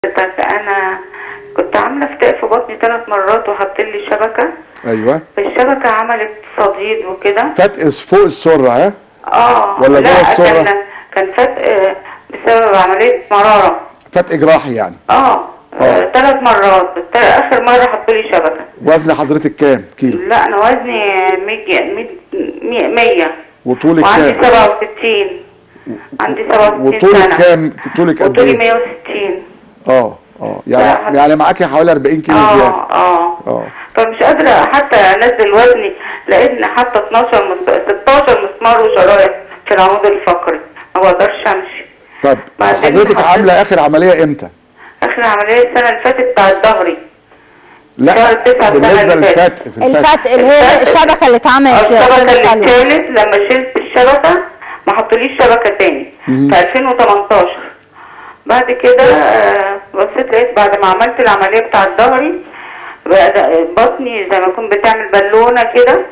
حضرتك انا كنت عامله فتاء في بطني ثلاث مرات وحط لي شبكه ايوه فالشبكه عملت صديد وكده فتق فوق السره ها اه ولا لا جوه السرة؟ كان كان فتق بسبب عمليه مراره فتق جراحي يعني اه آه. ثلاث مرات الت- اخر مره حط لي شبكه وزن حضرتك كام كيلو لا انا وزني 100 100 وطولك وعندي كام 67 عندي 67 وطولك سنه كام طولك قد وطولي ايه 160 اه اه لا، يعني حضرتك- يعني معاكي حوالي 40 كيلو اه زياده اه اه فمش قادرة حتى انزل وزني لقيتني حاطة 12 مس... 16 مسمار وشرايط في العمود الفقري ما بقدرش امشي طب بعدين حضرتك حضرتك- عامله اخر عمليه امتى اخر عملية السنة اللي فاتت بتاعت ظهري لا شهر تسعة بالنسبه السنة اللي للفتق في الفتق الفتق اللي هي الشبكه اللي اتعملت يا الشبكة استاذه سلوى الثالث لما شلت الشبكة ما حطوليش شبكة تاني في 2018 بعد كده آه، بصيت لقيت بعد ما عملت العملية بتاعت ظهري بقى بطني زي ما اكون بتعمل بالونة كده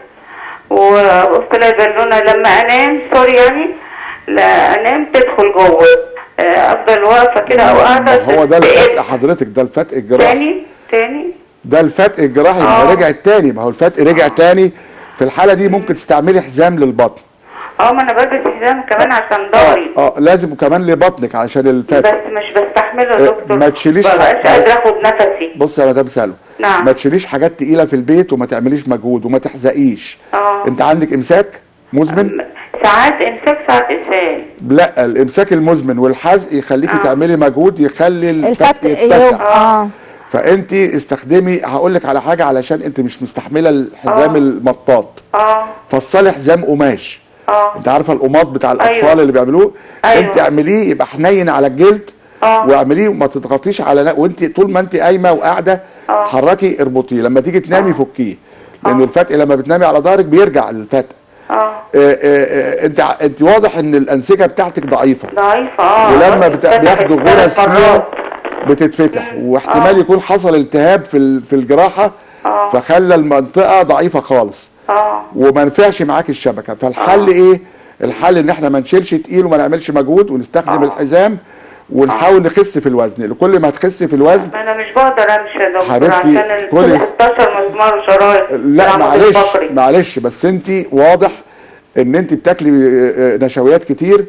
وقلت لها البالونة لما انام سوري يعني لا انام تدخل جوه آه، افضل واقفة كده او قاعدة هو ده الفتق تقل. حضرتك ده الفتق الجراحي تاني تاني ده الفتق الجراحي ما هو آه. رجع تاني ما هو الفتق رجع تاني في الحاله دي ممكن تستعملي حزام للبطن اه ما انا بلبس حزام كمان عشان ظهري اه لازم كمان لبطنك علشان الفتق بس مش بستحمله آه، يا دكتور ما تشيليش مبقاش حاجة. قادرة اخد نفسي بص يا مدام سلوى نعم. ما تشيليش حاجات تقيله في البيت وما تعمليش مجهود وما تحزقيش اه. انت عندك امساك مزمن ساعات امساك ساعات اسهال لا الامساك المزمن والحزق يخليكي آه. تعملي مجهود يخلي الفتق الفتق يتسع يبقى اه فانت استخدمي هقول لك على حاجه علشان انت مش مستحمله الحزام آه. المطاط اه فصلي حزام قماش اه انت عارفه القماط بتاع الاطفال أيوة. اللي بيعملوه أيوة. انت اعمليه يبقى حنين على الجلد آه. واعمليه وما تضغطيش على نا- وانت طول ما انت قايمه وقاعده آه. تحركي اربطيه لما تيجي تنامي فكيه لان الفتق لما بتنامي على ظهرك بيرجع الفتق اه آه، آه، آه، انت ع- انت واضح ان الانسجه بتاعتك ضعيفه ضعيفة اه ولما بس بت- اتفتحت بياخدوا ثلاث غرز فيها مرات. بتتفتح واحتمال آه. يكون حصل التهاب في ال- في الجراحه آه. فخلى المنطقه ضعيفه خالص اه وما نفعش معاك الشبكه فالحل ايه الحل ان احنا ما نشيلش تقيل وما نعملش مجهود ونستخدم آه. الحزام ونحاول نخس في الوزن لكل ما تخس في الوزن ما انا مش بقدر امشي يا دكتور حبيبتي، عشان ال كويس. 16 مسمار وشرايط لا في العمود معلش الفقري. معلش بس انت واضح ان انت بتاكلي آه، آه، نشويات كتير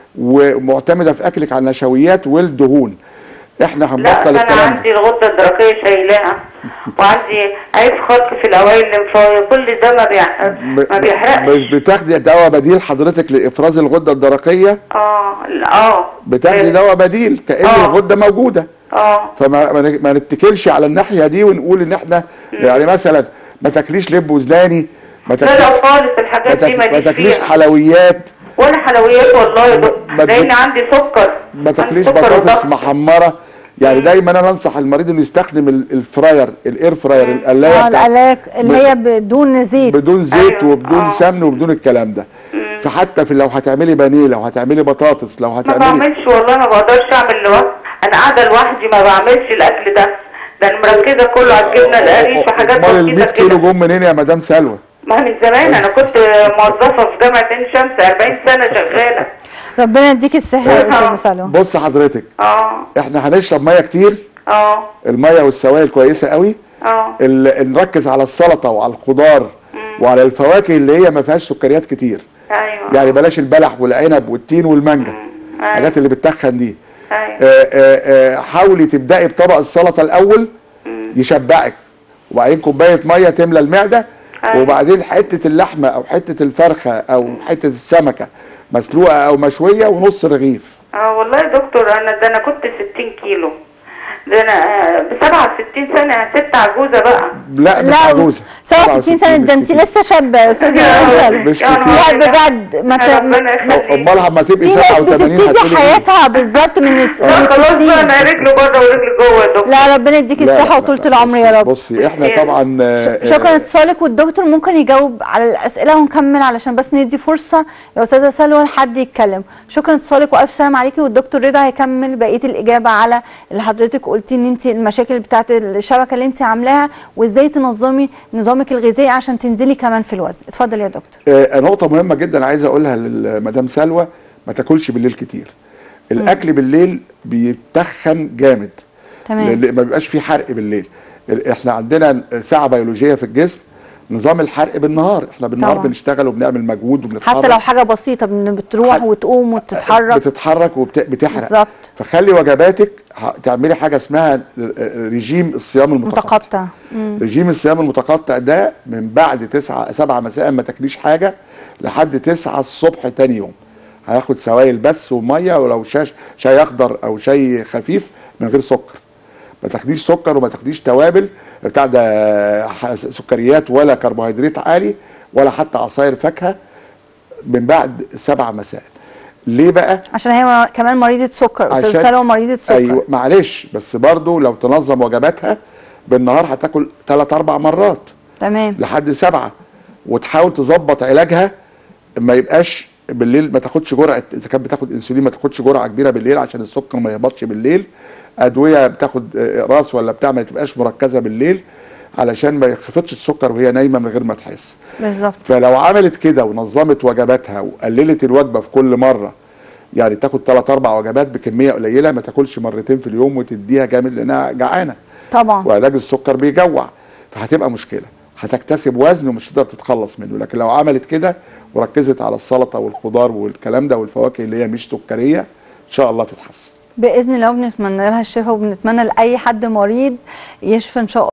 ومعتمده في اكلك على النشويات والدهون احنا لا هنبطل انا الكلام ده عندي الغده الدرقيه شايلاها وعندي عيب خلق في الاوائل الليمفاويه كل ده ما بيح... ما مش بيحرقش بتاخدي دواء بديل حضرتك لافراز الغده الدرقيه اه لا، اه بتاخدي دواء بديل كأن آه. الغده موجوده اه فما ما ن- ما نتكلش على الناحيه دي ونقول ان احنا يعني مثلا ما تاكليش لب وزلاني ما لا لا تاكليش خالص ما الحاجات دي تاك- ما ماليش تاكليش فيها حلويات ولا حلويات والله يا دكتور ما- لان عندي سكر ما عندي تاكليش سكر بطاطس وضغط. محمره يعني دايما انا انصح المريض انه يستخدم ال- الفراير الاير فراير القلايه اه بتاعت العلاج اللي هي بدون زيت بدون زيت أيوة. وبدون آه. سمن وبدون الكلام ده فحتى في لو هتعملي بانيه لو هتعملي بطاطس لو ما هتعملي بعملش والله ما بقدرش اعمل لوحدي انا قاعده لوحدي ما بعملش الاكل ده ده انا مركزه كله على الجبنه القريش وحاجات امال ال 100 بسيطه كيلو كده جم منين يا مدام سلوى ما من زمان انا كنت موظفه في جامعه عين شمس 40 سنه شغاله ربنا يديك الصحه يا آه. استاذه سلوى بص حضرتك اه احنا هنشرب ميه كتير اه الميه والسوائل كويسه قوي اه ال- نركز على السلطه وعلى الخضار وعلى الفواكه اللي هي ما فيهاش سكريات كتير ايوه يعني بلاش البلح والعنب والتين والمانجا أيوة. الحاجات اللي بتخن دي ايوه آه، آه، آه، حاولي تبداي بطبق السلطه الاول يشبعك وبعدين كوبايه ميه تملى المعده أيوة. وبعدين حته اللحمه او حته الفرخه او حته السمكه مسلوقه او مشويه ونص رغيف اه والله يا دكتور انا ده انا كنت 60 كيلو ده انا ب 67 سنه ست عجوزه بقى لا مش لا عجوزه 67 سنه مش ده انت كتير. لسه شابه يا استاذه يا سلوى مش يا كتير. نهار لا أبيض. بجد ما ت- ربنا ما- يخليك. امال لما تبقي في ناس 87 بتبتدي هتقولي إيه؟ حياتها بالظبط من الس- من لا خلاص بقى انا 60 رجله بره ورجلي جوه يا دكتور لا ربنا يديك لا، لا، الصحه لا، وطولة لا، العمر يا بصي- رب بصي احنا بخير. طبعا آه، شكرا آه، اتصالك والدكتور ممكن يجاوب على الاسئله ونكمل علشان بس ندي فرصه يا استاذه سلوى لحد يتكلم شكرا اتصالك والف سلام عليكي والدكتور رضا هيكمل بقيه الاجابه على اللي حضرتك قلتي ان انت المشاكل بتاعت الشبكه اللي انت عاملاها وازاي تنظمي نظامك الغذائي عشان تنزلي كمان في الوزن اتفضل يا دكتور آه، نقطة مهمة جدا عايز أقولها لمدام سلوى ما تاكلش بالليل كتير. الأكل بالليل بيتخن جامد تمام. لأن ما بيبقاش في حرق بالليل ال- احنا عندنا ساعه بيولوجيه في الجسم نظام الحرق بالنهار احنا بالنهار طبعا. بنشتغل وبنعمل مجهود وبنتحرك حتى لو حاجه بسيطه بن- بتروح حت- وتقوم وتتحرك بتتحرك وبتحرق بالظبط. فخلي وجباتك ه- تعملي حاجه اسمها رجيم الصيام المتقطع متقطع مم. رجيم الصيام المتقطع ده من بعد تسعة سبعة مساء ما تاكليش حاجة لحد تسعة الصبح تاني يوم هياخد سوائل بس ومية ولو شاش شاي أخضر أو شاي خفيف من غير سكر ما تاخديش سكر وما تاخديش توابل بتاع ده ح- سكريات ولا كربوهيدرات عالي ولا حتى عصاير فاكهة من بعد سبعة مساء ليه بقى؟ عشان هي كمان مريضه سكر استاذ عشان- سلوى مريضه سكر ايوه معلش بس برضو لو تنظم وجباتها بالنهار هتاكل ثلاث اربع مرات تمام لحد سبعه وتحاول تظبط علاجها ما يبقاش بالليل ما تاخدش جرعه اذا كانت بتاخد انسولين ما تاخدش جرعه كبيره بالليل عشان السكر ما يهبطش بالليل ادويه بتاخد آه، راس ولا بتاع ما تبقاش مركزه بالليل علشان ما يخفتش السكر وهي نايمه من غير ما تحس بالظبط فلو عملت كده ونظمت وجباتها وقللت الوجبه في كل مره يعني تاخد ثلاث اربع وجبات بكميه قليله ما تاكلش مرتين في اليوم وتديها جامد لانها جعانه طبعا وعلاج السكر بيجوع فهتبقى مشكله هتكتسب وزن ومش هتقدر تتخلص منه لكن لو عملت كده وركزت على السلطه والخضار والكلام ده والفواكه اللي هي مش سكريه ان شاء الله تتحسن باذن الله بنتمنى لها الشفاء وبنتمنى لاي حد مريض يشفى ان شاء